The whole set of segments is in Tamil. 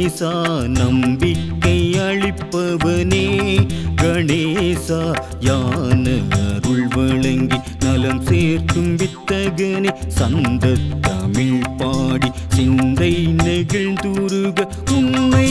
கணேசா நம்பிக்கை அளிப்பவனே கணேசா யான அருள் வழங்கி நலம் சேர்க்கும் வித்தகனே சந்த தமிழ் பாடி சிந்தை நெகிழ்ந்துருக உண்மை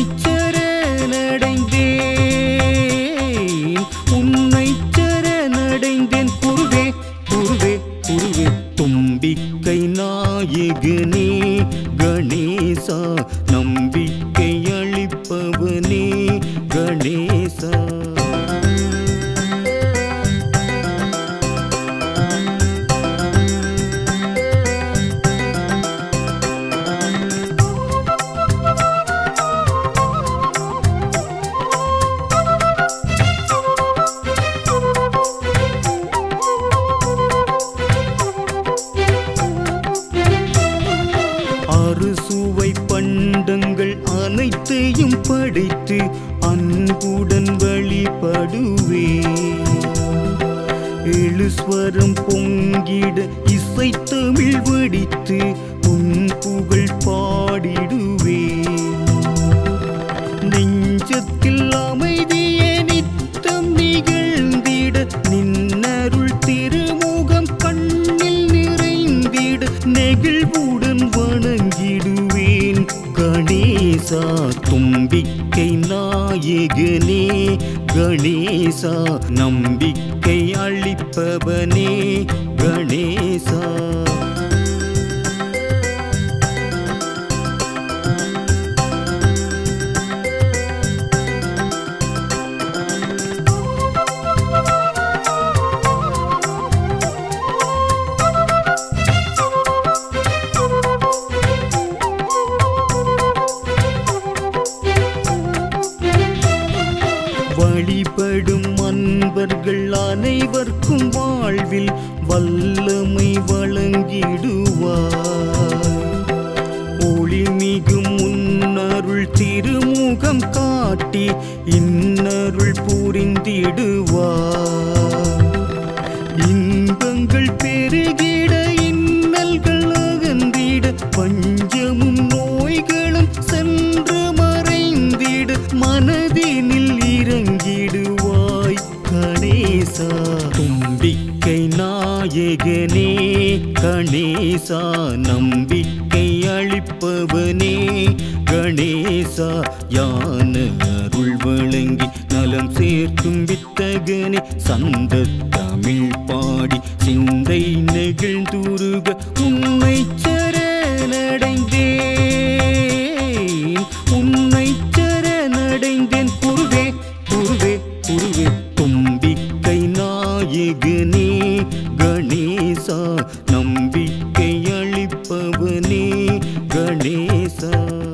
சரணடைந்தேன் உன்னை சரணடைந்தேன் குருவே குருவே குருவே தும்பிக்கை நாயகனே கணேசா நம்பிக்கை அளிப்பவனே கணேசா அறுசுவை பண்டங்கள் அனைத்தையும் படைத்து அன்புடன் வழிபடுவே எழுஸ்வரம் பொங்கிட இசை தமிழ் வடித்து உன் புகழ் பாடிடுவே நெஞ்சத்தில் அமைதியே நித்தம் நிகழ்ந்திட நின்னருள் திருமுகம் கண்ணில் நிறைந்திட நெகிழ்வுடன் வணங்கிடுவேன் கணேசா தும்பிக்கை நாயகனே கணேசா நம்பிக்கை அளிப்பவனே கணேசா வழிபடும் அன்பர்கள் அனைவர்க்கும் வாழ்வில் வல்லமை வழங்கிடுவார் ஒளிமிகும் முன்னருள் திருமுகம் காட்டி இன்னருள் புரிந்திடுவார் இன்பங்கள் பெருகிட இன்னல்கள் அகன்றிட பஞ்சமும் நோய்களும் சென்று மறைந்திட மனதினில் இறங்கிடுவாய் கணேசா தும்பிக்கை நாயகனே கணேசா நம்பிக்கை அளிப்பவனே கணேசா யான அருள் வழங்கி நலம் சேர்க்கும் வித்தகனே சந்த தமிழ் பாடி சிந்தை நெகிழ்ந்துருக உண்மை சரணடைந்தேன் உன்னை சரணடைந்தேன் குருவே குருவே குருவே தும்பிக்கை நாயகனே கணேசா நம்பிக்கை அளிப்பவனே கணேசா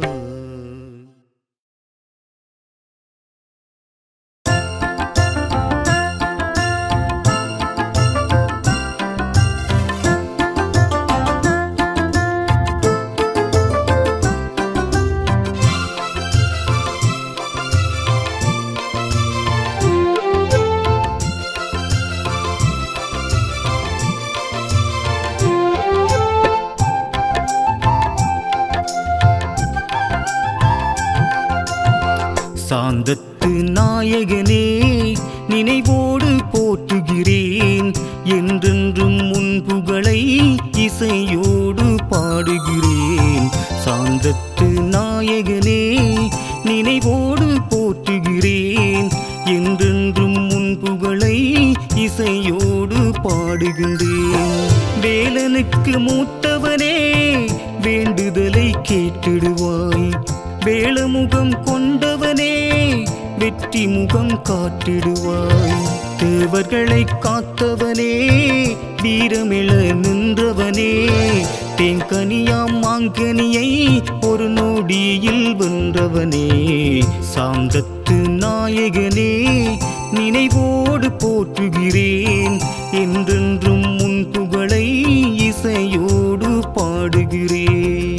சாந்தத்து நாயகனே நினைவோடு போற்றுகிறேன் என்றென்றும் உன் புகழை இசையோடு பாடுகிறேன் சாந்தத்து நாயகனே நினைவோடு போற்றுகிறேன் என்றென்றும் உன் புகழை இசையோடு பாடுகின்றேன் வேலனுக்கு மூத்தவனே வேண்டுதலை கேட்டிடுவாய் வேளமுகம் கொண்டவனே வெற்றி முகம் காட்டிடுவாய் தேவர்களை காத்தவனே வீரமிழ நின்றவனே தேங்கனியாம் மாங்கனியை ஒரு நொடியில் வென்றவனே சாந்தத்து நாயகனே நினைவோடு போற்றுகிறேன் என்றென்றும் உன் புகழை இசையோடு பாடுகிறேன்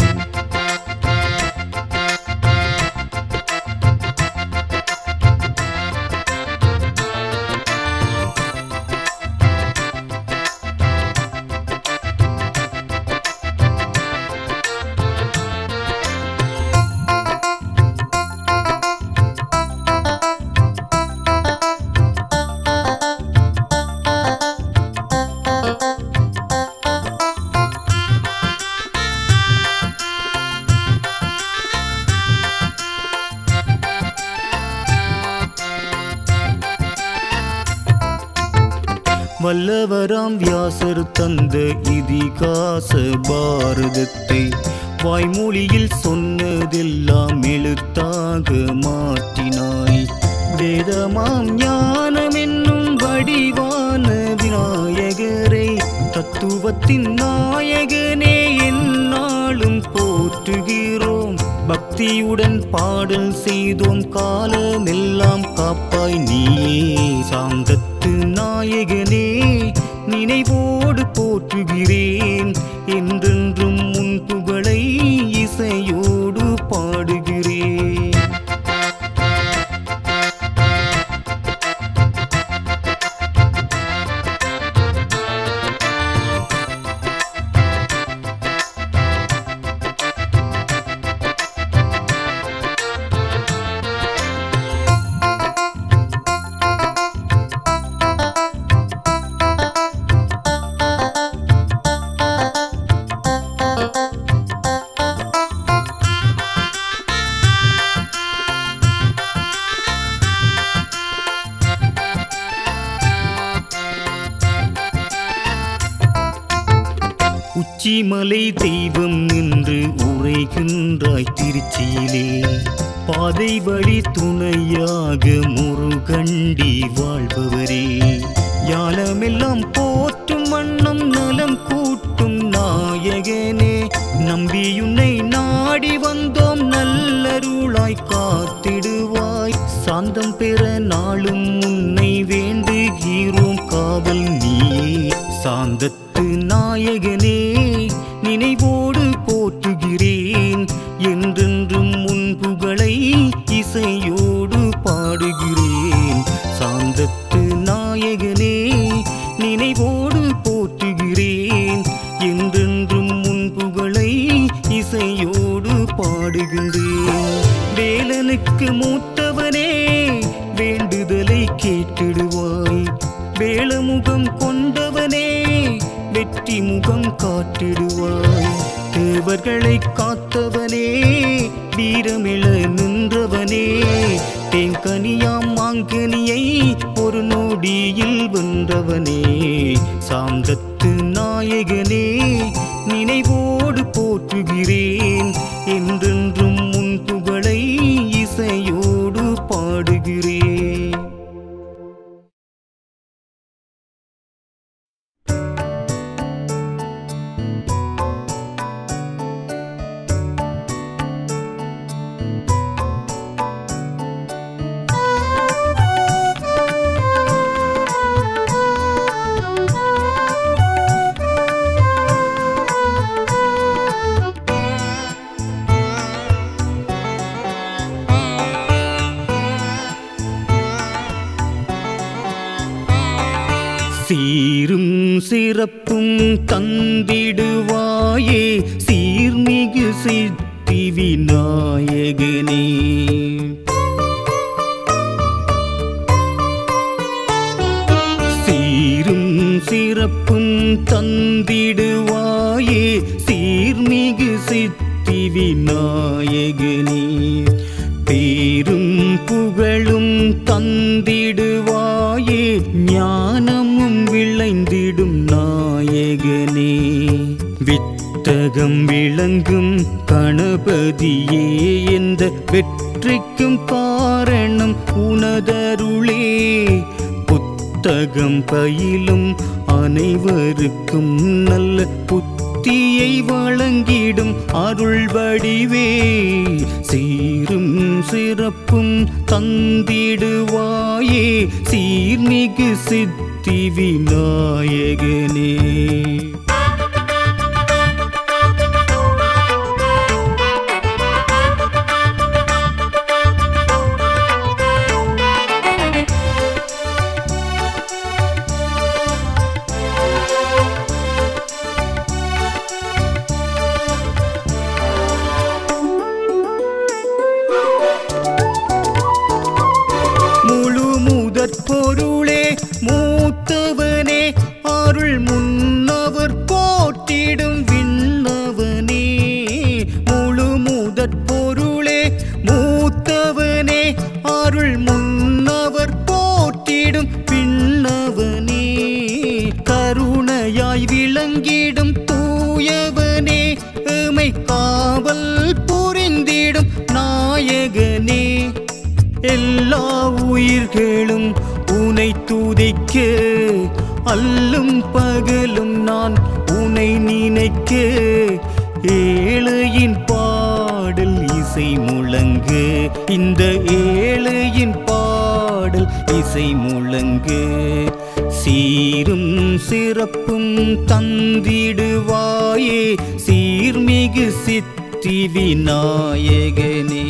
வல்லவராம் வியாசர் தந்த இதிகாச பாரதத்தை வாய்மொழியில் சொன்னதெல்லாம் எழுத்தாக மாற்றினாய் வேதமாம் ஞானம் என்னும் வடிவான விநாயகரை தத்துவத்தின் நாயகனே எந்நாளும் போற்றுகிறோம் பக்தியுடன் பாடல் செய்தோம் காலமெல்லாம் காப்பாய் நீயே சாந்தத்து நாயகனே நினைவோடு போற்றுகிறேன் என்றென்றும் உன் புகழை இசையோடு பாடுகிறேன் உச்சிமலை தெய்வம் என்று உரைகின்றாய் திருச்சியிலே பாதை வழி துணையாக முருகண்டி வாழ்பவரே யாழமெல்லாம் போற்றும் வண்ணம் நலம் கூட்டும் நாயகனே நம்பியுன்னை நாடி வந்தோம் நல்லருளாய் காத்திடுவாய் சாந்தம் பெற நாளும் உன்னை வேண்டுகிறோம் காவல் நீயே சாந்தத்து நாயகனே நினைவோடு போற்றுகிறேன் என்றென்றும் உன் புகழை இசையோடு பாடுகிறேன் சாந்தத்து நாயகனே நினைவோடு போற்றுகிறேன் என்றென்றும் உன் புகழை இசையோடு பாடுகின்றேன் வேலனுக்கு மூத்தவனே வேண்டுதலை கேட்டிடுவாய் வேளமுகம் கொண்டவனே வெற்றி முகம் காட்டிடுவாய் தேவர்களை காத்தவனே வீரமிழ நின்றவனே தேங்கனியாம் மாங்கனியை ஒரு நொடியில் வென்றவனே சாந்தத்து நாயகனே நினைவோடு போற்றுகிறேன் என்றென்றும் உன் புகழை இசையோடு பாடுகிறேன் சீரும் சிறப்பும் தந்திடுவாயே சீர்மிகு சித்தி விநாயகனே சீரும் சிறப்பும் தந்திடுவாயே சீர்மிகு சித்தி விநாயகனே பேரும் புகழும் தந்திடுவாயே ஞானமும் விளைந்திடும் நாயகனே வித்தகம் விளங்கும் கணபதியே எந்த வெற்றிக்கும் காரணம் உனதருளே புத்தகம் பயிலும் அனைவருக்கும் நல்ல புத்தியை வழங்கிடும் அருள் வடிவே சீரும் சிறப்பும் தந்திடுவாயே சீர்மிகு சித்தி விநாயகனே முழு முதற் பொருளே மூத்தவனே அருள் முன்னவர் போற்றிடும் விண்ணவனே முழு முதற் பொருளே மூத்தவனே அருள் முன்னவர் போற்றிடும் விண்ணவனே உயிர்களும் உனை துதிக்க அல்லும் பகலும் நான் உனை நினைக்க ஏழையின் பாடல் இசை முழங்கு இந்த ஏழையின் பாடல் இசை முழங்கு சீரும் சிறப்பும் தந்திடுவாயே சீர்மிகு சித்தி விநாயகனே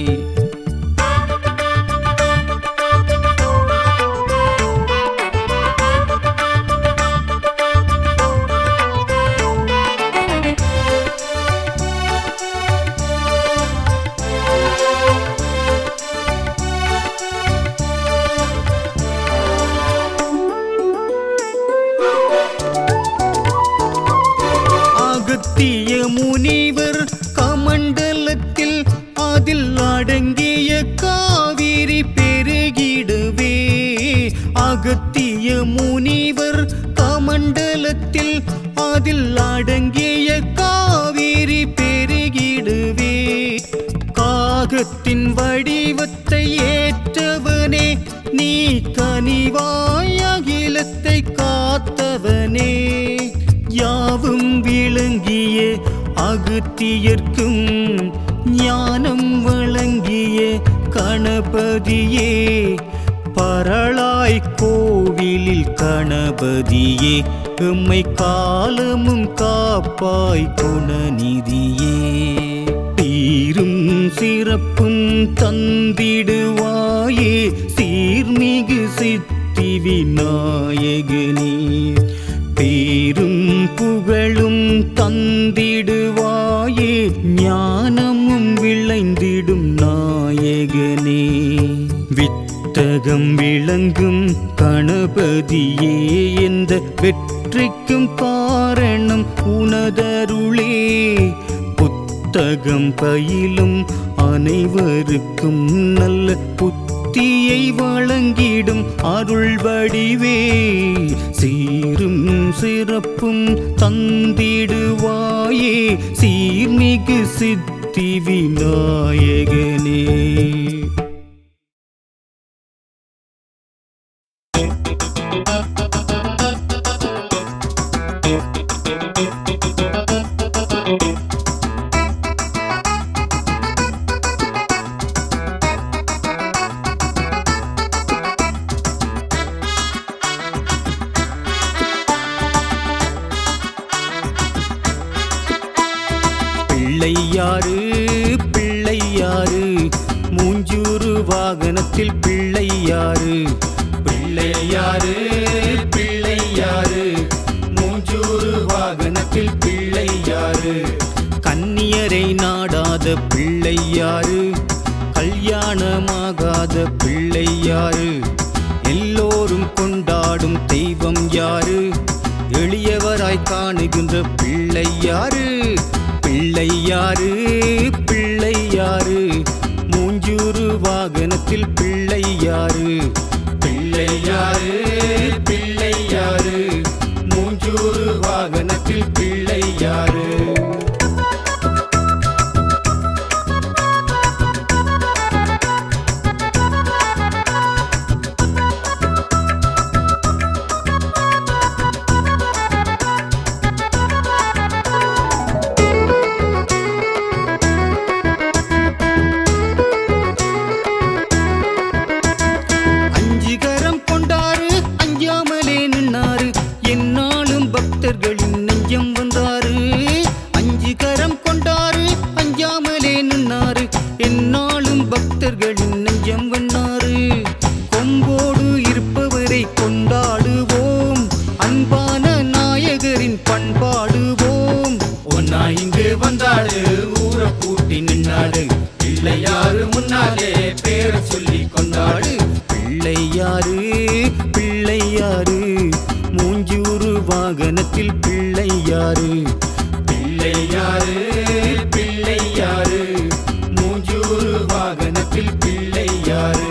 அகத்திய முனிவர் கமண்டலத்தில் அதில் அடங்கிய காவிரி பெருகிடுவே அகத்திய முனிவர் கமண்டலத்தில் அதில் அடங்கிய காவிரி பெருகிடுவே காகத்தின் வடிவத்தை ஏற்றவனே நீ கனிவாய் அகிலத்தை காத்தவனே யாவும் விளங்கிய அகத்தியர்க்கும் ஞானம் வழங்கிய கணபதியே பரளாய் கோவிலில் கணபதியே எம்மை காலமும் காப்பாய் குணநிதியே தீரும் சிறப்பும் தந்திடுவாயே சீர்மிகு சித்தி விநாயகனே பேரும் புகழும் தந்திடுவாயே ஞானமும் விளைந்திடும் நாயகனே வித்தகம் விளங்கும் கணபதியே எந்த வெற்றிக்கும் காரணம் உனதருளே புத்தகம் பயிலும் அனைவருக்கும் நல்ல புத்தியை வழங்கிடும் அருள் வடிவே சீரும் சிறப்பும் தந்திடுவாயே சீர்மிகு சித்தி விநாயகனே பிள்ளையாறு பிள்ளையாறு மூஞ்சூறு வாகனத்தில் பிள்ளையாறு பிள்ளையாறு பிள்ளையாறு மூஞ்சூறு வாகனத்தில் பிள்ளையாறு கன்னியரை நாடாத பிள்ளையாறு கல்யாணமாகாத பிள்ளையாறு எல்லோரும் கொண்டாடும் தெய்வம் யாரு எளியவராய் காணுகின்ற பிள்ளையாறு பிள்ளையாறு பிள்ளையாறு மூஞ்சூறு வாகனத்தில் பிள்ளையாறு பிள்ளையாறு பிள்ளையாறு மூஞ்சூறு வாகனத்தில் பிள்ளையாறு அஞ்சுகரம் கொண்டாரு அஞ்சாமலே நின்னாரு என்னாலும் பக்தர்களின் நெஞ்சம் வந்தாரு அஞ்சு கரம் கொண்டாரு அஞ்சாமலே நின்னாரு என்னாலும் பக்தர்களின் நெஞ்சம் வந்தாரு கொம்போடு இருப்பவரை கொண்டாடுவோம் அன்பான நாயகரின் பண்பாடுவோம் ஒன்னா இங்கு வந்தாடு ஊரை பூட்டி நின்னாடு பிள்ளையாரு முன்னாலே பேரை சொல்லி கொண்டாடு பிள்ளையாறு பிள்ளையாறு மூஞ்சூறு வாகனத்தில் பிள்ளையாறு பிள்ளையாரு பிள்ளையாறு மூஞ்சூறு வாகனத்தில் பிள்ளையாரு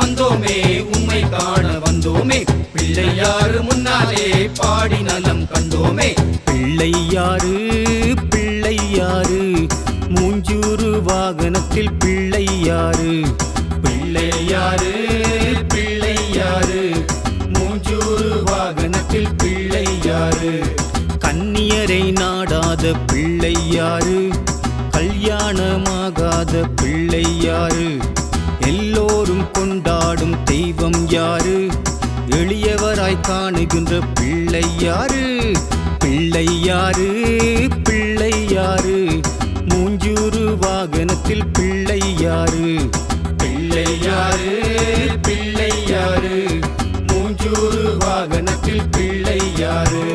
வந்தோமே உம்மை காண வந்தோமே பிள்ளையாறு முன்னாலே பாடி நலம் கண்டோமே பிள்ளையாறு பிள்ளையாறு மூஞ்சூறு வாகனத்தில் பிள்ளையாறு பிள்ளையாறு பிள்ளையாறு மூஞ்சூறு வாகனத்தில் பிள்ளையாறு கன்னியரை நாடாத பிள்ளையாறு கல்யாணமாகாத பிள்ளையாறு எல்லோரும் கொண்டாடும் தெய்வம் யாரு எளியவராய் காணுகின்ற பிள்ளையாறு பிள்ளையாறு பிள்ளையாறு மூஞ்சூறு வாகனத்தில் பிள்ளையாறு பிள்ளையாறு பிள்ளையாறு மூஞ்சூறு வாகனத்தில் பிள்ளையாறு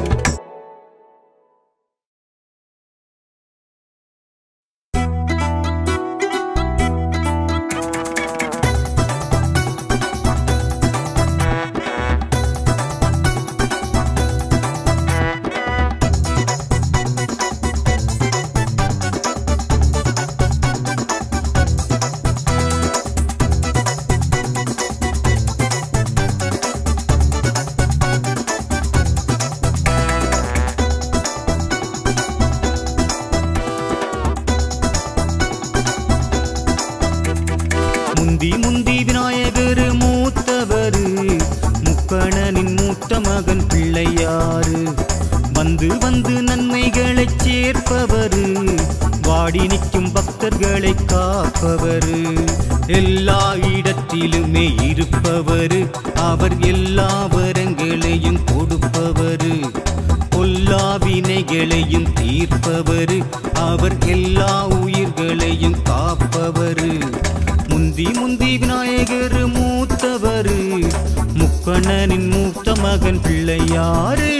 முந்தி முந்தி விநாயகர் மூத்தவரு முக்கணனின் மூத்த மகன் பிள்ளையாறு வந்து வந்து நன்மைகளை சேர்ப்பவரு வாடி நிற்கும் பக்தர்களை காப்பவரு எல்லா இடத்திலுமே இருப்பவரு அவர் எல்லா வரங்களையும் கொடுப்பவரு பொல்லா வினைகளையும் தீர்ப்பவரு அவர் எல்லா உயிர்களையும் காப்பவரு முந்தி முந்தி விநாயகர் மூத்தவரு முக்கண்ணனின் மூத்த மகன் பிள்ளையாரு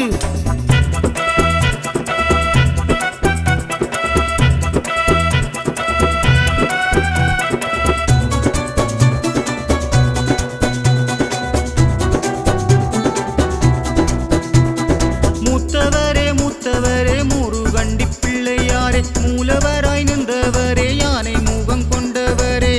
மூத்தவரே மூத்தவரே முருகண்டி பிள்ளையாரே மூலவராய் நின்றவரே யானை முகம் கொண்டவரே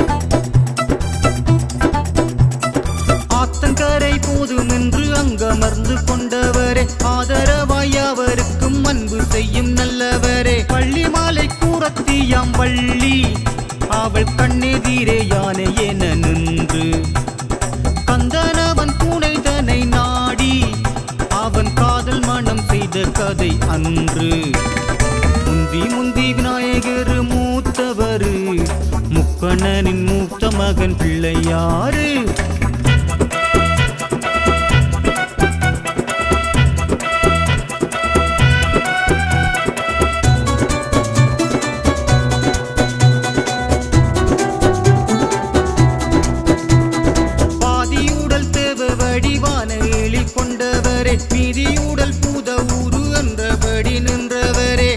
ஆத்தங்கரை போதும் என்று அங்கமர்ந்து கொண்டவரே ஆதரவாய் அவருக்கும் அன்பு செய்யும் நல்லவரே பள்ளி மாலை கூறத்தியாம் வள்ளி அவள் கண்ணெதிரே யானை என நின்று கந்தனவன் துணைதனை நாடி அவன் காதல் மனம் செய்த கதை அன்று முந்தி முந்தி விநாயகர் மூத்தவரு முக்கண்ணனின் மூத்த மகன் பிள்ளையாரு பாதியுடல் தேவ வடிவான எழி கொண்டவரே மீதியுடல் பூத ஊரு என்றபடி நின்றவரே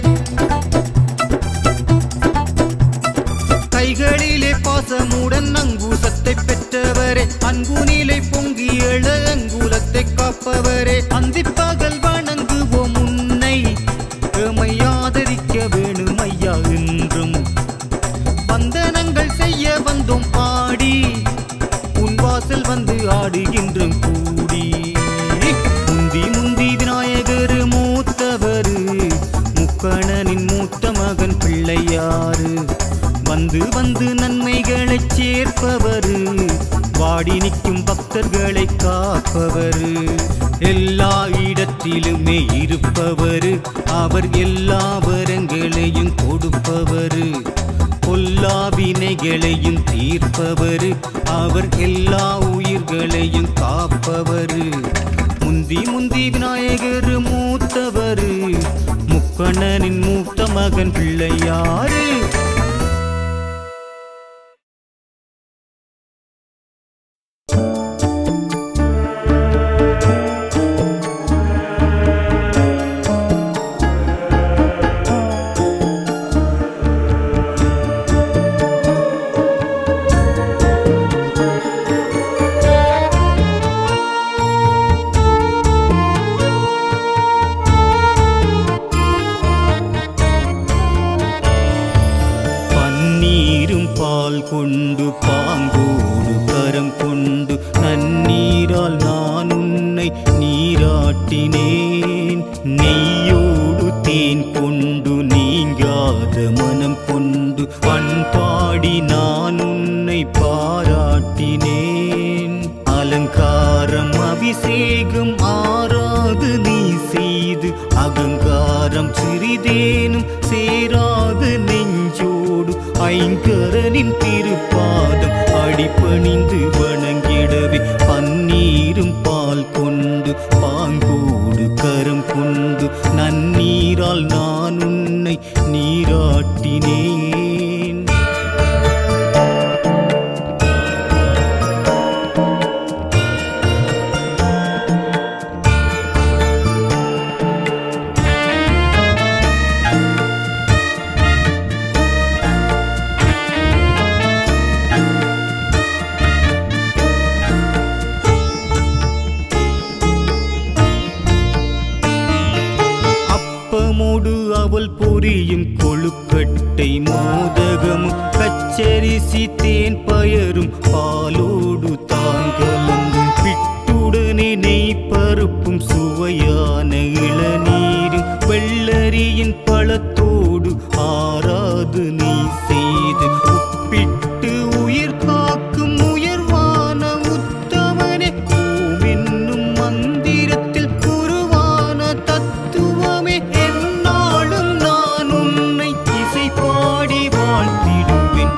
கைகளிலே பாசமுடன் அங்கூசத்தை பெற்றவரே அன்புநிலை பொங்கி எழ அங்குலத்தை காப்பவரே அந்திப்பகல் வணங்குவோம் உன்னை எமை ஆதரிக்க வேணும் ஐயா என்றும் வந்தனங்கள் செய்ய வந்தோம் பாடி உன் வாசல் வந்து ஆடுகின்றோம் கூடி முந்தி முந்தி விநாயகர் மூத்தவரு முக்கணனின் மூத்த மகன் பிள்ளையாறு வந்து வந்து நன்மைகளை சேர்ப்பவரு வாடி நிற்கும் பக்தர்களை காப்பவரு எல்லா இடத்திலுமே இருப்பவரு அவர் எல்லா வரங்களையும் கொடுப்பவரு பொல்லா வினைகளையும் தீர்ப்பவரு அவர் எல்லா உயிர்களையும் காப்பவரு முந்தி முந்தி விநாயகர் மூத்தவரு முக்கண்ணனின் மூத்த மகன் பிள்ளையாரு அபிஷேகம் ஆறாது நீ செய்து அகங்காரம் சிறிதேனும் சேராது நெஞ்சோடு ஐங்கரனின் திருப்பாதம் அடிபணிந்து வணங்கிடவே பன்னீரும் பால் கொண்டு பாங்கோடு கரம் கொண்டு நன்னீரால் நான் உன்னை நீராட்டினேன் அப்பமோடு அவள் பொரியும் கொழுக்கட்டை மோதகமும் பச்சரிசி தேன் பயரும் பாலோடு தான் கலந்து பிட்டுடனே நெய் பருப்பும் சுவையான இளநீரும் வெள்ளரியின் பழத்தோடு ஆறாது நீ செய்து உப்பிட்டு உயிர் காக்கும் உயர்வான உத்தமனே ஓம் என்னும் மந்திரத்தில் உருவான தத்துவமே என்னாலும் நான் உன்னை இசை பாடி வாழ்த்திடுவேன்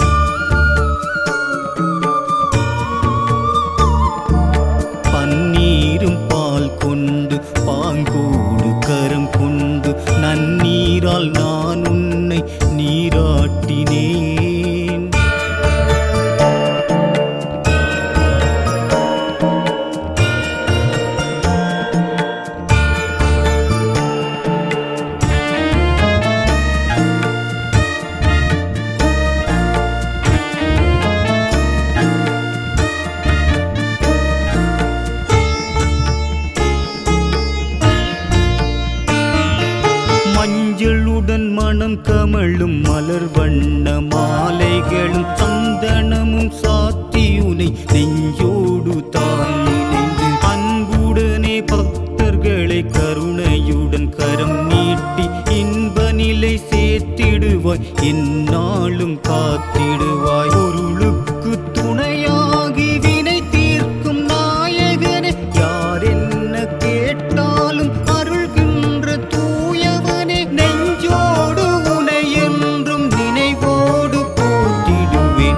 பன்னீரும் பால் கொண்டு பாங்கோடு கரம் கொண்டு நன்னீரால் நான் உன்னை நீராட்டினேன் மஞ்சளுடன் மனம் கமழும் மலர் வண்ண மாலைகளும் சந்தனமும் சாத்தியுனை நெஞ்சோடு தான் இணைந்து அன்புடனே பக்தர்களை கருணையுடன் கரம் நீட்டி இன்ப நிலை சேர்த்திடுவாய் எந்நாளும் காத்திடுவாய் பொருளுக்கு துணையாகி வினை தீர்க்கும் நாயகனே யார் என்ன கேட்டாலும் அருள்கின்ற தூயவனே நெஞ்சோடு உனை என்றும் நினைவோடு போற்றிடுவேன்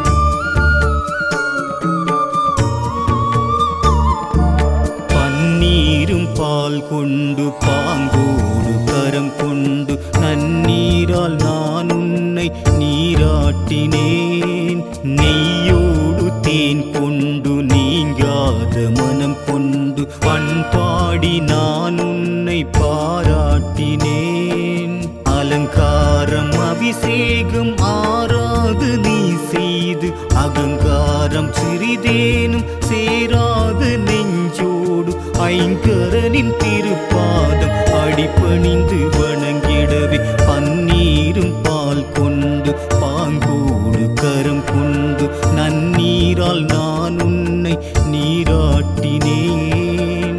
பன்னீரும் பால் கொண்டு பாங்கோடு கரம் கொண்டு நன்னீரால் நான் உன்னை நீராட்டினேன் நெய்யோடு தேன் கொண்டு நீங்காத மனம் கொண்டு பண்பாடி நான் உன்னை பாராட்டினேன் அலங்காரம் அபிஷேகம் ஆறாது நீ செய்து அகங்காரம் சிறிதேனும் சேராது நெஞ்சோடு ஐங்கரனின் திருப்பாதம் அடிபணிந்து வணங்கிடவே பன்னீரும் பால் கொண்டு பாங்கோடு கரம் கொண்டு நன்னீரால் நான் உன்னை நீராட்டினேன்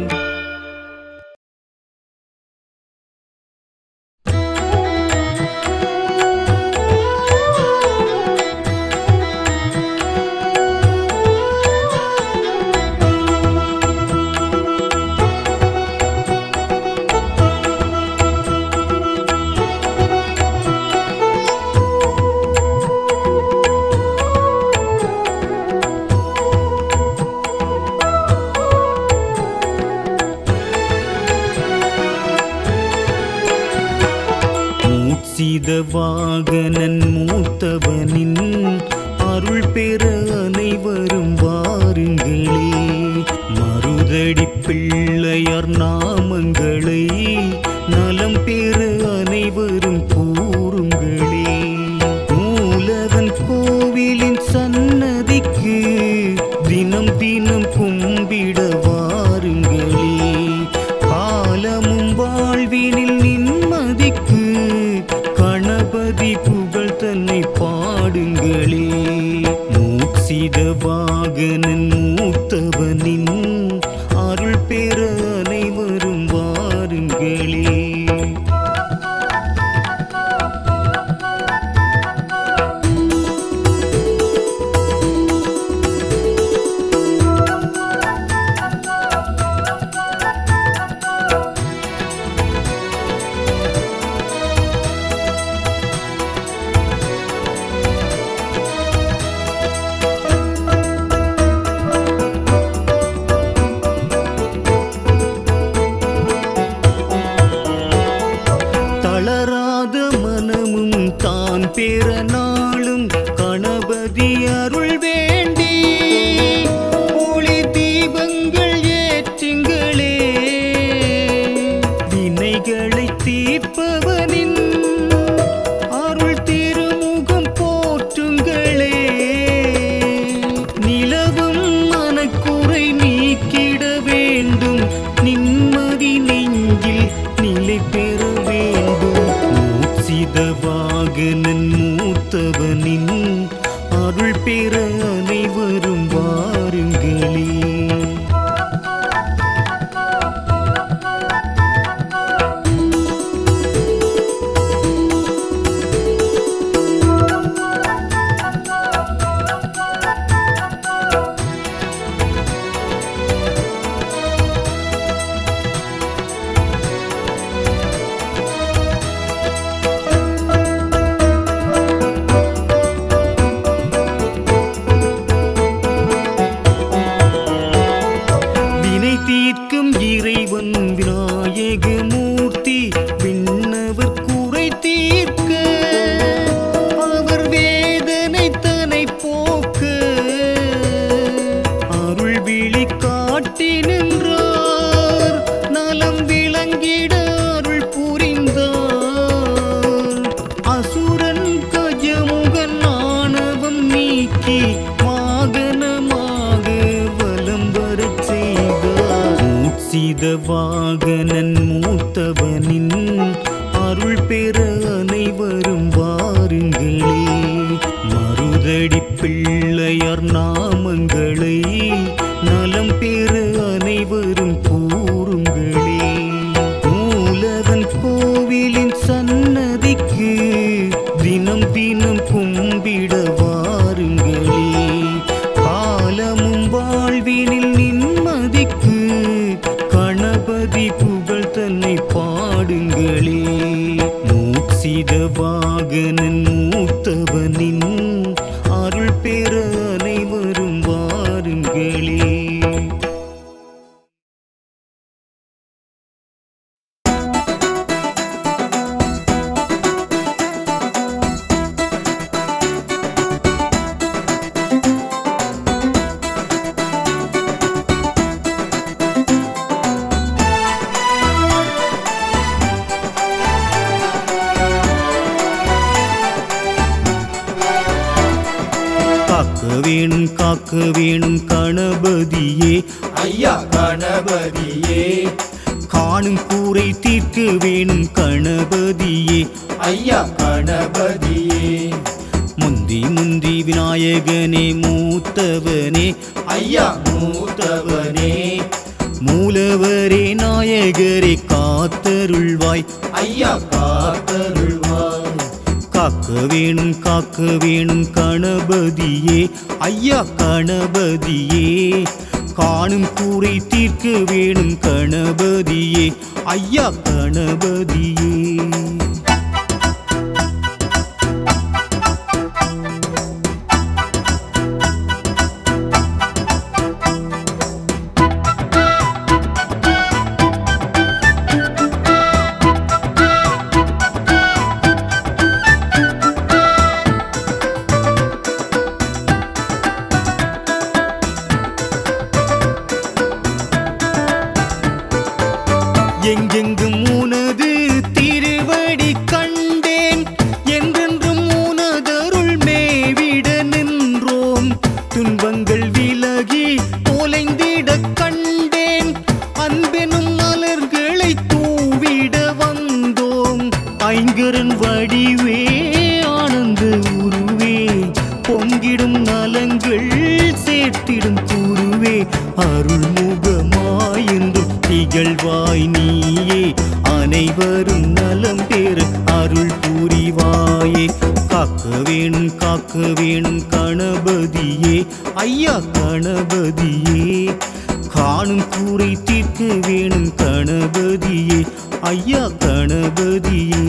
மூச்சித வாகனன் மூத்தவனின் அருள் பெற அனைவரும் வாருங்களே மருதடி பிள்ளையார் நாமங்களை நலம் பெற அனைவரும் கூறுங்களே மூலவன் கோவிலின் சன்னதிக்கு தினம் தினம் கும்பிட வாருங்களே காலமும் வாழ்வினில் நிம்மதிக்கு கணபதி புகழ் தன்னை பாடுங்களே மூச்சித வாகனன் மூத்தவனின் அருள் பெற அனைவரும் வாருங்களே காட்டி நின்றார் நலம் விளங்கிட அருள் புரிந்தார் அசுரன் கஜமுகன் ஆணவம் நீக்கி வாகனமாக வலம் வரச் செய்தார் மூச்சித வாகனன் மூத்தவனின் அருள் பெற அனைவரும் வாருங்களே மருதடி பிள்ளையார் நாமங்களை நலம் பெற அனைவரும் கூறுங்களே மூலவன் கோவிலின் சன்னதிக்கு தினம் தினம் கும்பிட வாருங்களே காலமும் வாழ்வினில் நிம்மதிக்கு கணபதி புகழ் தன்னை பாடுங்களே மூச்சித வாகனன் மூத்தவனின் அருள் பெற அனைவரும் வாருங்களே காக்க வேணும் காக்க வேணும் கணபதியே ஐயா கணபதியே காணும் கூரை தீர்க்க வேணும் கணபதியே ஐயா கணபதியே முந்தி முந்தி விநாயகனே மூத்தவனே ஐயா மூத்தவனே மூலவரே நாயகரே காத்தருள்வாய் ஐயா காத்தருள்வாய் காக்க வேணும் காக்க வேணும் கணபதியே ஐயா கணபதியே காணும் கூரை தீர்க்க வேணும் கணபதியே ஐயா கணபதியே எங்கெங்கும் உனது திருவடி கண்டேன் என்றென்றும் உனதருள் மேவிட நின்றோம் துன்பங்கள் விலகி தொலைந்திட கண்டேன் அன்பெனும் மலர்களை தூவிட வந்தோம் ஐங்கரன் வடிவே ஆனந்த உருவே பொங்கிடும் நலங்கள் சேர்த்திடும் குருவே அருள்முகமாயென்றும் திகழ்வாய் நீயே அனைவரும் நலம் பெற அருள் புரிவாயே காக்க வேணும் காக்க வேணும் கணபதியே ஐயா கணபதியே காணும் கூரை தீர்க்க வேணும் கணபதியே ஐயா கணபதியே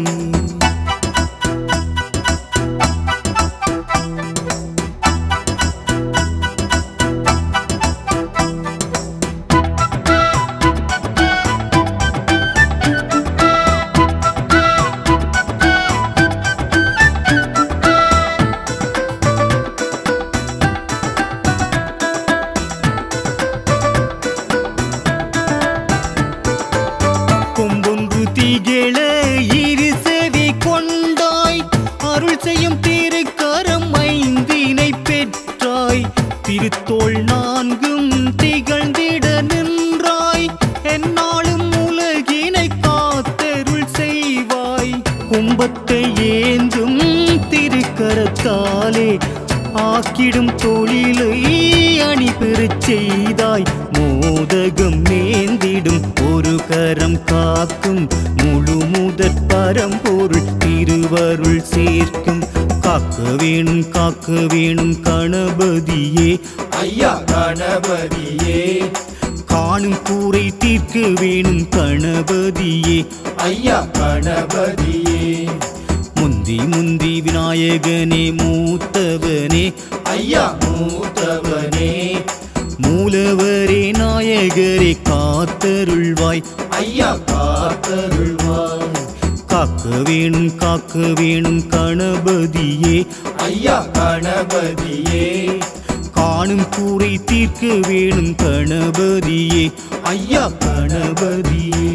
கொம்பொன்று திகழ இரு செவி கொண்டாய் அருள் செய்யும் திருக்கரம் ஐந்தினை பெற்றாய் திருத்தோள் நான்கும் திகழ்ந்திட நின்றாய் என்னாலும் உலகினை காத்தருள் செய்வாய் கும்பத்தை ஏந்தும் திருக்கரத்தாலே ஆக்கிடும் தொழிலை அணி பெறச் செய்தாய் மோதகம் மேந்திடும் ஒரு கரம் காக்கும் முழு முதற் பரம்பொருள் திருவருள் சேர்க்கும் காக்க வேணும் காக்க வேணும் கணபதியே ஐயா கணபதியே காணும் கூரை தீர்க்க வேணும் கணபதியே ஐயா கணபதியே முந்தி முந்தி விநாயகனே மூத்தவனே ஐயா மூத்தவனே மூலவரே நாயகரே காத்தருள்வாய் ஐயா காத்தருள்வாய் காக்க வேணும் காக்க வேணும் கணபதியே ஐயா கணபதியே காணும் கூரை தீர்க்க வேணும் கணபதியே ஐயா கணபதியே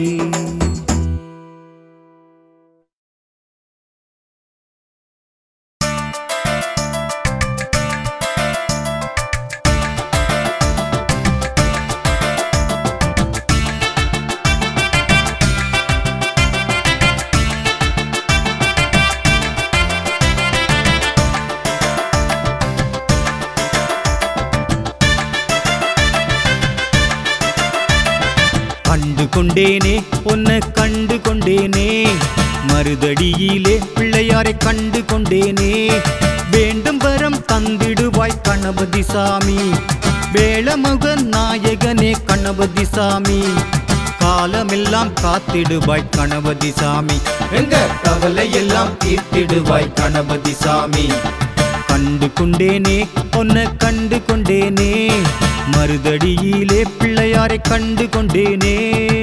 கண்டு கொண்டேனே உன்னை கண்டு கொண்டேனே மறுதடியிலே பிள்ளையாரை கண்டு கொண்டேனே வேண்டும் வரம் தந்திடுவாய் கணபதி சாமி வேளமுக நாயகனே கணபதி சாமி காலமெல்லாம் காத்திடுவாய் கணபதி சாமி எங்க கவலை எல்லாம் தீர்த்திடுவாய் கணபதி சாமி கண்டு கொண்டேனே உன்னை கண்டு கொண்டேனே மறுதடியிலே பிள்ளையாரை கண்டு கொண்டேனே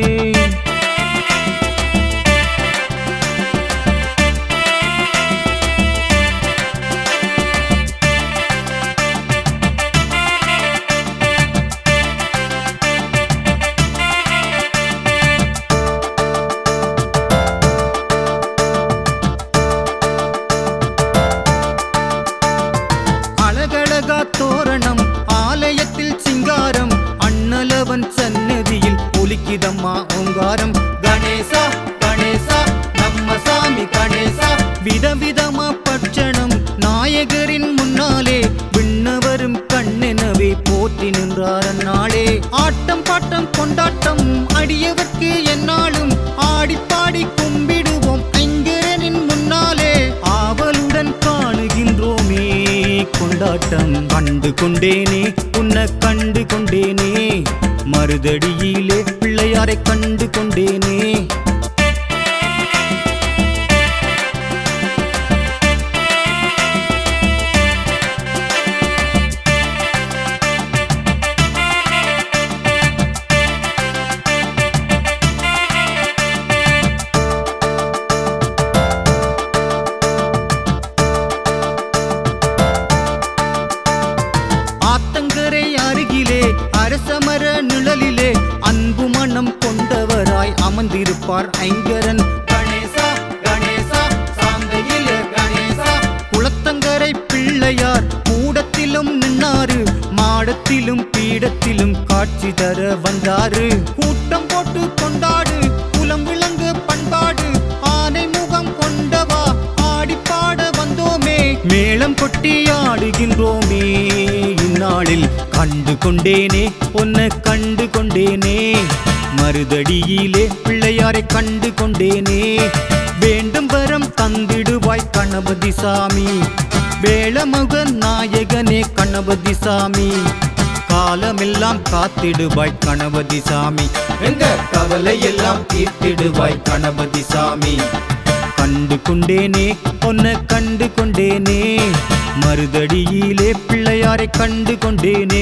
அழகழகா தோரணம் ஆலயத்தில் சிங்காரம் அண்ணலவன் சன்னதியில் ஒலிக்கிதம்மா ஓங்காரம் கணேசா கணேசா நம்ம சாமி கணேசா விதவிதமா பட்சணம் நாயகரின் முன்னாலே விண்ணவரும் கண்ணெனவே போற்றி நின்றார் அந்நாளே ஆட்டம் பாட்டம் கொண்டாட்டம் அடியவர்க்கு என்னாலும் ஆடிப்பாடி கும்பிடுவோம் ஐங்கரனின் முன்னாலே ஆவலுடன் காணுகின்றோமே கொண்டாட்டம் கண்டு கொண்டேனே உன்னை கண்டு கொண்டேனே மறுதடியிலே பிள்ளையாரை கண்டு கொண்டேனே ஆத்தங்கரை அருகிலே அரசமர நிழலிலே அன்பு மனம் கொண்டவராய் அமர்ந்திருப்பார் ஐங்கரன் கணேசா கணேசா சாந்தையில கணேசா குளத்தங்கரை பிள்ளையார் கூடத்திலும் நின்னாரு மாடத்திலும் பீடத்திலும் காட்சி தர வந்தாரு கூட்டம் போட்டு கொண்டாடு குலம் விளங்கு பண்பாடு ஆனை முகம் கொண்டவா ஆடிப்பாட வந்தோமே மேளம் கொட்டி ஆடுகின்றோமே இந்நாளில் கண்டு கொண்டேனே உன்னை கண்டு கொண்டேனே மறுதடியிலே பிள்ளையாரை கண்டு கொண்டேனே வேண்டும் வரம் தந்திடுவாய் கணபதி சாமி வேளமுக நாயகனே கணபதி சாமி காலமெல்லாம் காத்திடுவாய் கணபதி சாமி எங்க கவலை எல்லாம் தீர்த்திடுவாய் கணபதி சாமி கண்டு கொண்டேனே உன்னை கண்டு கொண்டேனே மறுதடியிலே பிள்ளையாரை கண்டு கொண்டேனே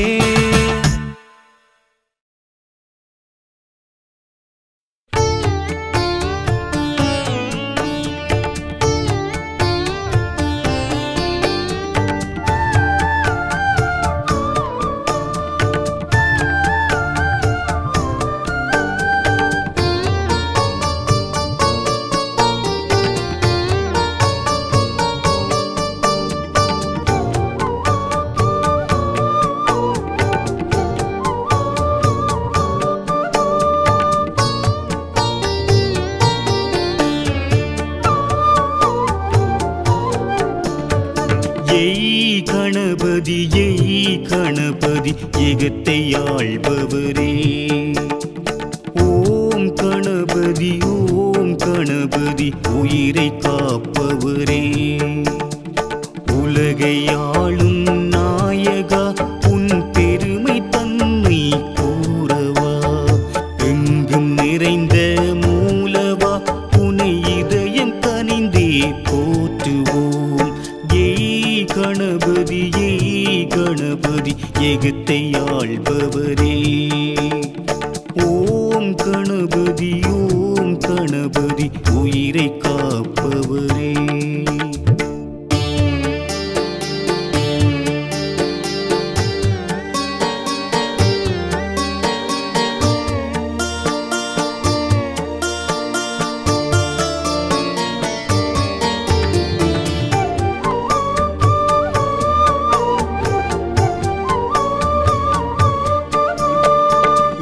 எய் கணபதி எய் கணபதி எகத்தை ஆள்பவரே ஓம் கணபதி ஓம் கணபதி உயிரை காப்பவரே உலகை ஆளும் நாயகா உன் பெருமை தன்மை கூறவா எங்கும் நிறைந்த மூலவா உனை இதயம் கனிந்தே போற்றுவோம் ஏய் கணபதி ஏய் கணபதி எகத்தை ஆள்பவரே ஓம் கணபதி ஓம் கணபதி உயிரை காப்பவரே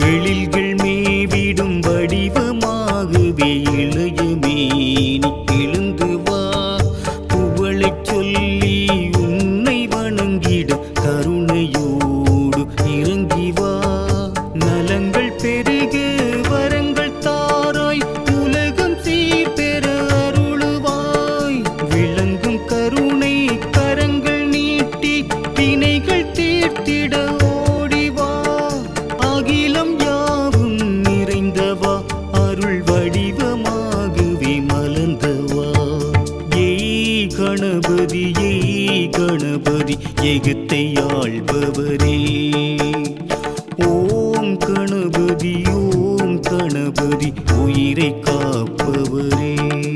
எழில்கள் மேவிடும் வடிவமாகவே இளைய மேனி எழுந்து வா புகழைச் சொல்லி உன்னை வணங்கிட கருணையோடு இறங்கி வா நலங்கள் பெருக வரங்கள் தாராய் உலகம் சீர்பெற அருளுவாய் விளங்கும் கருணை கரங்கள் நீட்டி வினைகள் தீர்த்திட ஓடிவா அகிலம் யாவும் நிறைந்தவா அருள் வடிவமாகவே மலர்ந்தவா ஏய் கணபதி ஏய் கணபதி எகத்தை ஆள்பவரே ஓம் கணபதி ஓம் கணபதி உயிரை காப்பவரே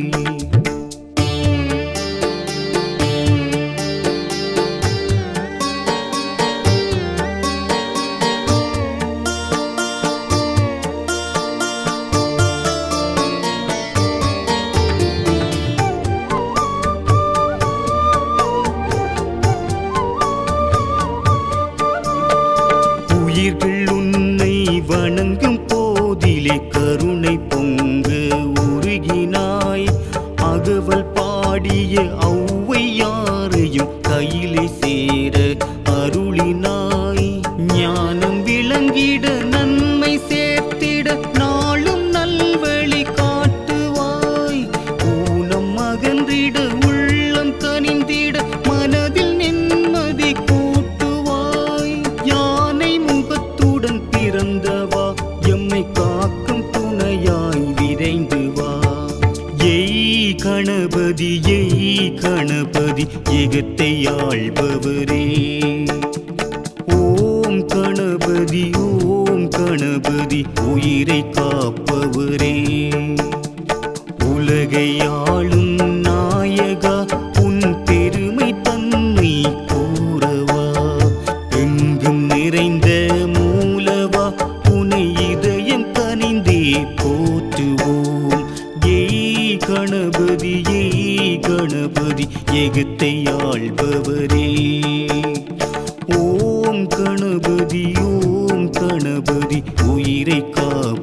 உயிர்கள் உன்னை வணங்கும் போதிலே கருணை பொங்க உருகினாய் அகவல் பாடிய ஔவையாரையும் கையிலே சேர அருளினாய் ஞானம் விளங்கிட நன்மை சேர்த்திட நாளும் நல்வழி காட்டுவாய் ஊனம் அகன்றிட உள்ளம் கனிந்திட மனதில் நிம்மதி கூட்டுவாய் யானை முகத்துடன் பிறந்தவா எம்மை காக்கும் துணையாய் விரைந்து வா ஏய் கணபதி ஏய் கணபதி எகத்தை ஆள்பவரே ஓம் கணபதி ஓம் கணபதி உயிரை காப்பவரே உலகை ஆளும் நாயகா உன் பெருமை தன்னை கூறவா எங்கும் நிறைந்த மூலவா உனை இதயம் கனிந்தே போற்றுவோம் ஏய் கணபதி ஏய் கணபதி எகத்தை ஆள்பவரே ஓம் கணபதி ஓம் கணபதி உயிரை காப்பவரே